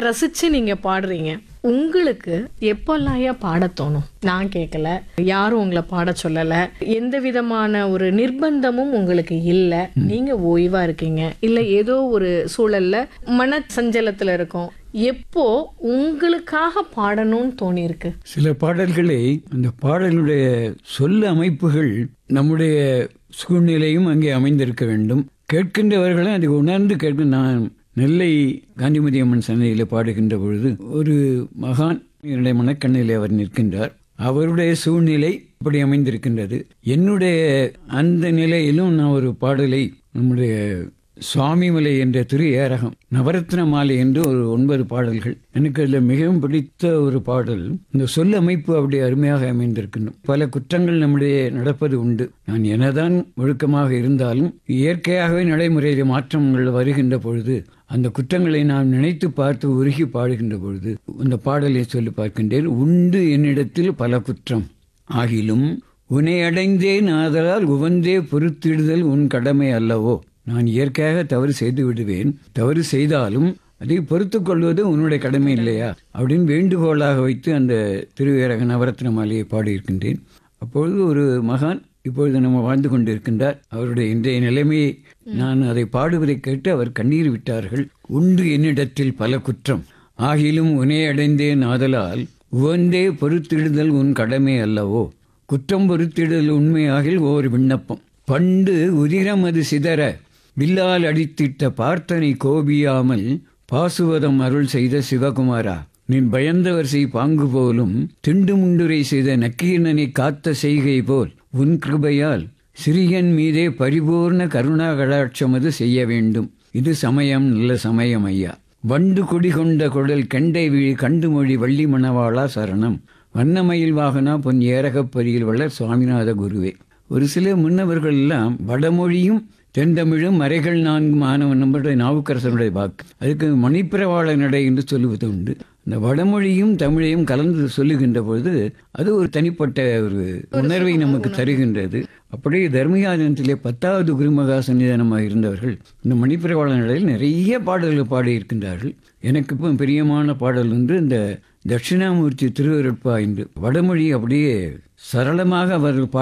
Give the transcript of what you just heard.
ரசிச்சு நீங்க பாடுறீங்க உங்களுக்கு எப்பெல்லாம் ஐயா பாட தோணும் நான் கேட்கல யாரும் உங்களை பாட சொல்லல எந்த விதமான ஒரு நிர்பந்தமும் உங்களுக்கு இல்ல நீங்க ஓய்வா இருக்கீங்க இல்ல ஏதோ ஒரு சூழல்ல மன சஞ்சலத்துல இருக்கோம் எப்போ உங்களுக்காக பாடணும்னு தோணி இருக்கு சில பாடல்களை அந்த பாடலுடைய சொல்ல அமைப்புகள் நம்முடைய சூழ்நிலையும் அங்கே அமைந்திருக்க வேண்டும் கேட்கின்றவர்களும் அதை உணர்ந்து கேட்க நான் நெல்லை காந்திமதி அம்மன் சன்னதியில் பாடுகின்ற பொழுது ஒரு மகான் என்னுடைய மனக்கண்ணிலே அவர் நிற்கின்றார் அவருடைய சூழ்நிலை அப்படி அமைந்திருக்கின்றது என்னுடைய அந்த நிலையிலும் நான் ஒரு பாடலை நம்முடைய சுவாமிமலை என்ற திரு ஏரகம் நவரத்ன மாலை என்று ஒரு ஒன்பது பாடல்கள் எனக்கு அதில் மிகவும் பிடித்த ஒரு பாடல் இந்த சொல் அமைப்பு அப்படி அருமையாக அமைந்திருக்கின்றோம் பல குற்றங்கள் நம்முடைய நடப்பது உண்டு நான் எனதான் ஒழுக்கமாக இருந்தாலும் இயற்கையாகவே நடைமுறையில் மாற்றங்கள் வருகின்ற பொழுது அந்த குற்றங்களை நான் நினைத்து பார்த்து உருகி பாடுகின்ற பொழுது அந்த பாடலை சொல்லி பார்க்கின்றேன் உண்டு என்னிடத்தில் பல குற்றம் ஆகிலும் உன்னை அடைந்தேன் ஆதலால் உவந்தே பொறுத்திடுதல் உன் கடமை அல்லவோ நான் இயற்கையாக தவறு செய்து விடுவேன் தவறு செய்தாலும் அதை பொறுத்து கொள்வது உன்னுடைய கடமை இல்லையா அப்படின்னு வேண்டுகோளாக வைத்து அந்த திருவேரக நவரத்ன மாலையை பாடியிருக்கின்றேன் அப்பொழுது ஒரு மகான் இப்பொழுது நம்ம வாழ்ந்து கொண்டிருக்கின்றார் அவருடைய இன்றைய நிலைமையை நான் அதை பாடுவதை கேட்டு அவர் கண்ணீர் விட்டார்கள் உண்டு என்னிடத்தில் பல குற்றம் ஆகிலும் உனே அடைந்தேன் ஆதலால் உவந்தே பொறுத்திடுதல் உன் கடமை அல்லவோ குற்றம் பொறுத்திடுதல் உண்மையாகில் ஓர் விண்ணப்பம் பண்டு உதிரமது சிதற வில்லால் அடித்திட்ட பார்த்தனை கோபியாமல் பாசுவதம் அருள் செய்த சிவகுமாரா நின் பயந்தவர் செய் பாங்கு போலும் திண்டுமுண்டுரை செய்த நக்கீரனை காத்த செய்கை போல் உன் கிருபையால் சிறியன் மீதே பரிபூர்ண கருணா கடாட்சமது செய்ய வேண்டும் இது சமயம் நல்ல சமயம் ஐயா வண்டு குடிகொண்ட குடல் கெண்டை விழி கண்டுமொழி வள்ளி மணவாளா சரணம் வண்ணமயில் வாகனா பொன் ஏரகப்பரியில் வளர் சுவாமிநாத குருவே ஒரு சில முன்னவர்கள் எல்லாம் வடமொழியும் தென்தமிழும் மறைகள் நான்கு மாணவன் நம்முடைய நாவுக்கரசனுடைய வாக்கு அதுக்கு மணிப்பிரவாள நடை என்று சொல்லுவது உண்டு அந்த வடமொழியும் தமிழையும் கலந்து சொல்லுகின்ற பொழுது அது ஒரு தனிப்பட்ட ஒரு உணர்வை நமக்கு தருகின்றது அப்படியே தர்மயாதனத்திலே பத்தாவது குருமகா சன்னிதானமாக இருந்தவர்கள் இந்த மணிப்பிரவாள நடையில் நிறைய பாடல்கள் பாடியிருக்கின்றார்கள் எனக்கு இப்போ பிரியமான பாடல் ஒன்று இந்த தட்சிணாமூர்த்தி திருவருட்பா என்று வடமொழி அப்படியே சரளமாக அவர்கள்